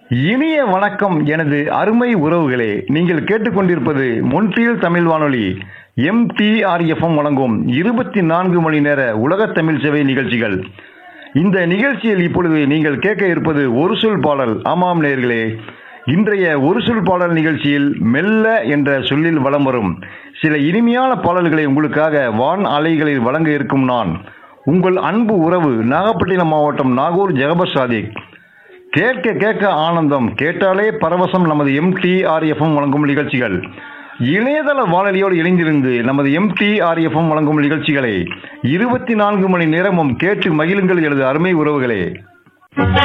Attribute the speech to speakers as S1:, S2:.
S1: இனிய வணக்கம் எனது அருமை உறவுகளே நீங்கள் கேட்டுக்கொண்டிருப்பது மொன்றியல் தமிழ் வானொலி எம்டிஆர்எஃப்எம் வழங்கும் இருபத்தி நான்கு மணி நேர உலக தமிழ் சேவை நிகழ்ச்சிகள் இந்த நிகழ்ச்சியில் இப்பொழுது நீங்கள் கேட்க இருப்பது ஒரு சொல் பாடல் ஆமாம் நேர்களே இன்றைய ஒரு சொல் பாடல் நிகழ்ச்சியில் மெல்ல என்ற சொல்லில் வலம் வரும் சில இனிமையான பாடல்களை உங்களுக்காக வான் அலைகளில் வழங்க இருக்கும் நான் உங்கள் அன்பு உறவு நாகப்பட்டினம் மாவட்டம் நாகூர் ஜெகபர் சாதிக் கேட்க கேட்க ஆனந்தம் கேட்டாலே பரவசம் நமது எம்டிஆர்எஃப்எம் வழங்கும் நிகழ்ச்சிகள் இணையதள வானொலியோடு இணைந்திருந்து நமது எம்டிஆர்எஃப்எம் வழங்கும் நிகழ்ச்சிகளை இருபத்தி நான்கு மணி நேரமும் கேட்டு மகிழுங்கள் எனது அருமை உறவுகளே